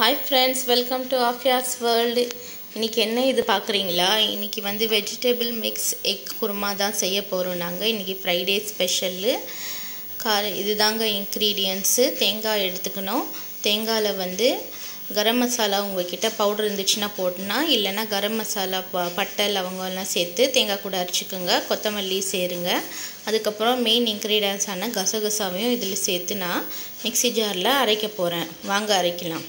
hi friends welcome to Aafiya's world இன்றைக்கி என்ன இது பார்க்குறீங்களா இன்றைக்கி வந்து வெஜிடபிள் மிக்ஸ் எக் குருமா தான் செய்ய போகிறோம் நாங்கள் இன்றைக்கி ஃப்ரைடே ஸ்பெஷல்லு கார இதுதாங்க இன்க்ரீடியன்ஸு தேங்காய் எடுத்துக்கணும் தேங்காயில் வந்து கரம் மசாலா உங்ககிட்ட பவுடர் இருந்துச்சுன்னா போட்டுனா இல்லைன்னா கரம் மசாலா ப பட்டை லவங்கம்லாம் சேர்த்து தேங்காய் கூட அரைச்சிக்கோங்க கொத்தமல்லி சேருங்க அதுக்கப்புறம் மெயின் இன்க்ரீடியன்ஸான கசகசாவையும் இதில் சேர்த்து நான் மிக்ஸி ஜாரில் அரைக்க போகிறேன் வாங்க அரைக்கலாம்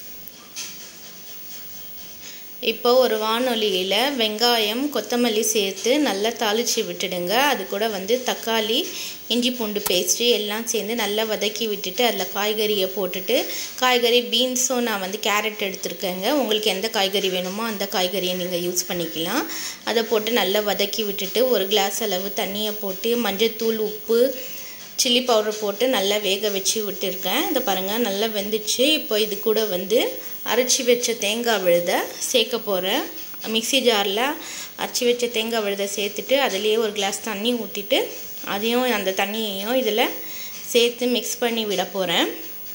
இப்போ ஒரு வானொலியில் வெங்காயம் கொத்தமல்லி சேர்த்து நல்லா தாளித்து விட்டுடுங்க அது கூட வந்து தக்காளி இஞ்சி பூண்டு பேஸ்ட்டு எல்லாம் சேர்ந்து நல்லா வதக்கி விட்டுட்டு அதில் காய்கறியை போட்டுட்டு காய்கறி பீன்ஸும் நான் வந்து கேரட் எடுத்துருக்கேங்க உங்களுக்கு எந்த காய்கறி வேணுமோ அந்த காய்கறியை நீங்கள் யூஸ் பண்ணிக்கலாம் அதை போட்டு நல்லா வதக்கி விட்டுட்டு ஒரு கிளாஸ் அளவு தண்ணியை போட்டு மஞ்சத்தூள் உப்பு சில்லி பவுடர் போட்டு நல்லா வேக வச்சு விட்டுருக்கேன் இதை பாருங்கள் நல்லா வெந்துச்சு இப்போ இது கூட வந்து அரைச்சி வச்ச தேங்காய் விழுத சேர்க்க போகிறேன் மிக்ஸி ஜாரில் அரைச்சி வச்ச தேங்காய் விழுத சேர்த்துட்டு அதுலேயே ஒரு கிளாஸ் தண்ணி ஊற்றிட்டு அதையும் அந்த தண்ணியையும் இதில் சேர்த்து மிக்ஸ் பண்ணி விட போகிறேன்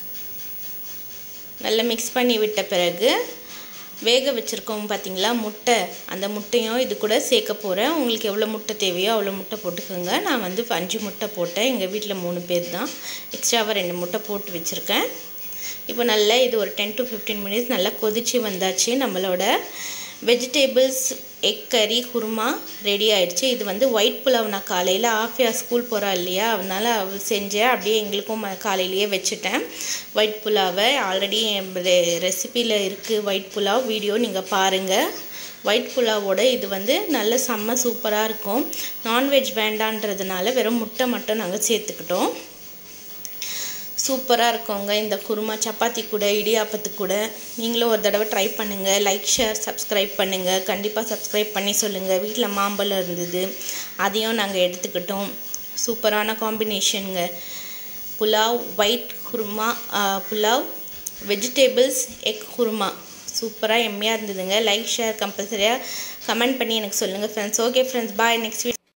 நல்லா மிக்ஸ் பண்ணி விட்ட பிறகு வேக வச்சுருக்கோம் பார்த்தீங்களா முட்டை அந்த முட்டையும் இது கூட சேர்க்க போகிறேன் உங்களுக்கு எவ்வளோ முட்டை தேவையோ அவ்வளோ முட்டை போட்டுக்கோங்க நான் வந்து அஞ்சு முட்டை போட்டேன் எங்கள் வீட்டில் மூணு பேர் தான் எக்ஸ்ட்ராவாக ரெண்டு முட்டை போட்டு வச்சுருக்கேன் இப்போ நல்லா இது ஒரு டென் டு ஃபிஃப்டீன் மினிட்ஸ் நல்லா கொதிச்சு வந்தாச்சு நம்மளோட வெஜிடபிள்ஸ் எக் கறி குருமா ரெடி ஆயிடுச்சு இது வந்து ஒயிட் புலாவ் நான் காலையில் ஆஃபியா ஸ்கூல் போகிறா இல்லையா அதனால் அவ செஞ்சேன் அப்படியே எங்களுக்கும் காலையிலேயே வச்சுட்டேன் ஒயிட் புலாவை ஆல்ரெடி என் ரெசிப்பியில் இருக்குது ஒயிட் புலாவ் வீடியோ நீங்கள் பாருங்கள் ஒயிட் புலாவோட இது வந்து நல்ல செம்ம சூப்பராக இருக்கும் நான்வெஜ் வேண்டான்றதுனால வெறும் முட்டை மட்டும் நாங்கள் சேர்த்துக்கிட்டோம் சூப்பராக இருக்குங்க இந்த குருமா சப்பாத்தி கூட இடியாப்பத்து கூட நீங்களும் ஒரு தடவை ட்ரை பண்ணுங்கள் லைக் ஷேர் சப்ஸ்கிரைப் பண்ணுங்கள் கண்டிப்பாக சப்ஸ்கிரைப் பண்ணி சொல்லுங்கள் வீட்டில் மாம்பழம் இருந்தது அதையும் நாங்கள் எடுத்துக்கிட்டோம் சூப்பரான காம்பினேஷனுங்க pulao white kurma pulao vegetables egg kurma சூப்பராக எம்மையாக இருந்ததுங்க லைக் ஷேர் கம்பல்சரியாக கமெண்ட் பண்ணி எனக்கு சொல்லுங்கள் friends okay friends bye next week